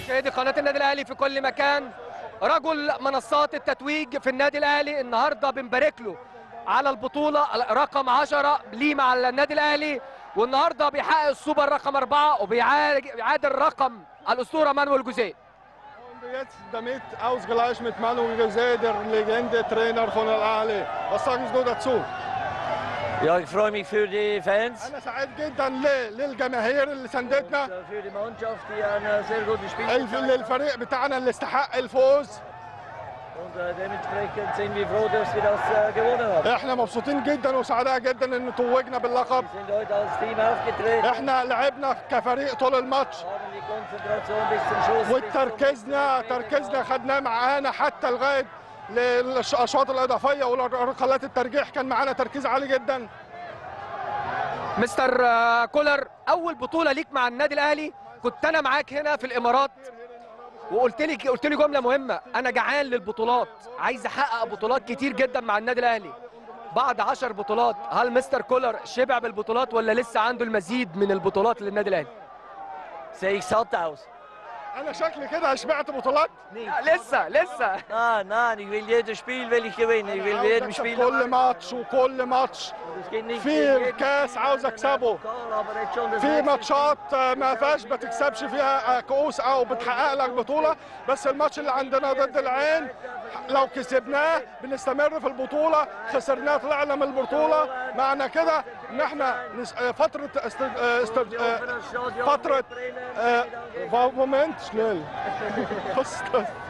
مشاهدي قناه النادي الاهلي في كل مكان رجل منصات التتويج في النادي الاهلي النهارده بنبارك له على البطوله رقم 10 ليه مع النادي الاهلي والنهارده بيحقق السوبر رقم أربعة وبيعادل رقم الاسطوره مانويل جوزيه Und jetzt damit ausgleich mit Manuel José, der Legende-Trainer von Al Ahly. Was sagen Sie dazu? Ja, ich freue mich für die Fans, أنا سعيد جدا ليه؟ للجماهير اللي ساندتنا für die Mannschaft, die ein sehr gutes Spiel الف- gezeigt hat. للفريق بتاعنا اللي استحق الفوز Und äh, dementsprechend sind wir froh, dass wir das äh, gewonnen haben. احنا مبسوطين جدا وسعداء جدا ان توجنا باللقب Wir sind heute als Team aufgetreten, احنا لعبنا كفريق طول الماتش haben die Konzentration bis zum Schluss. bis zum وتركيزنا letzten Meter تركيزنا خدناه معانا حتى لغايه للاشواط الاضافيه وركلات الترجيح كان معانا تركيز عالي جدا مستر آه، كولر اول بطوله ليك مع النادي الاهلي كنت انا معاك هنا في الامارات وقلت لي قلت لي جمله مهمه انا جعان للبطولات عايز احقق بطولات كتير جدا مع النادي الاهلي بعد 10 بطولات هل مستر كولر شبع بالبطولات ولا لسه عنده المزيد من البطولات للنادي الاهلي Sehe ich satt aus? انا شكلي كده شبعت بطولات لا، لسه لسه Nein, nein, ich will jedes Spiel will ich gewinnen. Ich will عاوز jedem أكسب Spiel كل ماتش وكل ماتش Es geht nicht في in jedem كاس Spiel عاوز einen أكسبه. Pokal, aber jetzt schon das في nächste ماتشات آه، ما فيهاش بتكسبش فيها آه، كؤوس او بتحقق لك بطوله بس الماتش اللي عندنا ضد العين لو كسبناه بنستمر في البطوله خسرناه طلعنا من البطوله معنى كده ان احنا نس- آه، فتره است... آه، است... آه، فتره آه، مومنت شنيل بس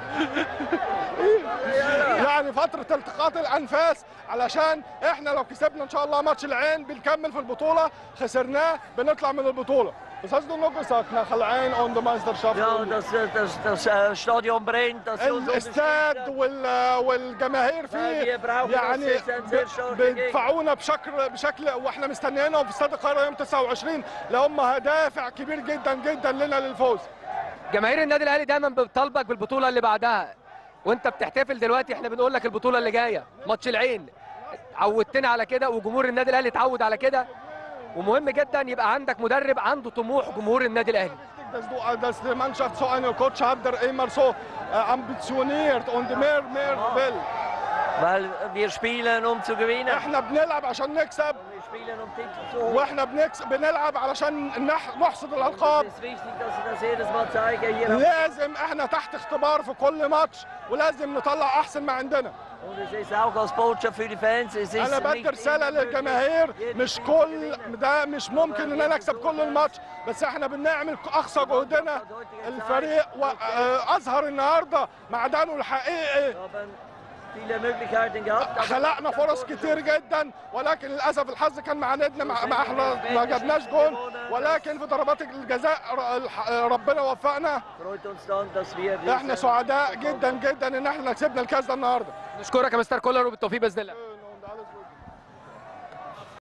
يعني فترة التقاط الأنفاس علشان احنا لو كسبنا ان شاء الله ماتش العين بنكمل في البطولة خسرناه بنطلع من البطولة. Was hast du noch gesagt nach Al-Ain und der Meisterschaft? Ja, das, äh, das, das äh, Stadion brennt, das sie uns الاستاد unterstützt وال... والجماهير فيه wir brauchen يعني das jetzt ein sehr starker ب- بيدفعونا بشكل بشكل واحنا مستنيينهم في استاد القاهره يوم 29 لهم دافع كبير جدا جدا لنا للفوز. جماهير النادي الاهلي دايما بتطالبك بالبطوله اللي بعدها وانت بتحتفل دلوقتي احنا بنقول لك البطوله اللي جايه ماتش العين عودتنا على كده وجمهور النادي الاهلي اتعود على كده ومهم جدا يبقى عندك مدرب عنده طموح جمهور النادي الاهلي Dass, du, dass die Mannschaft so einen Coach hat, der immer so äh, ambitioniert und mehr, mehr will. Weil wir spielen, um zu gewinnen. احنا بنلعب عشان نكسب Wir spielen, um Titel zu holen. واحنا بنكسب بنلعب علشان نح- نحصد الالقاب. Es ist wichtig, dass ich das jedes Mal zeige. Hier am- لازم احنا تحت اختبار في كل ماتش ولازم نطلع احسن ما عندنا. Und es ist auch als Botschaft für die Fans. Es ist انا nicht بدي رساله immer möglich, للجماهير jedes مش Spiel كل zu gewinnen. ده مش ممكن ان انا اكسب كل الماتش بس احنا بنعمل اقصى جهدنا الفريق و- آه، اظهر النهارده معدنه الحقيقي Wir haben viele Möglichkeiten gehabt. aber- خلقنا فرص كتير جدا ولكن للاسف الحظ كان معاندنا مع ما احنا ما جبناش جول ولكن في ضربات الجزاء ر- الح- ربنا وفقنا Freut uns dann, dass wir احنا diese- سعداء جدا جدا ان احنا كسبنا الكاس ده النهارده نشكرك يا مستر كولر وبالتوفيق باذن الله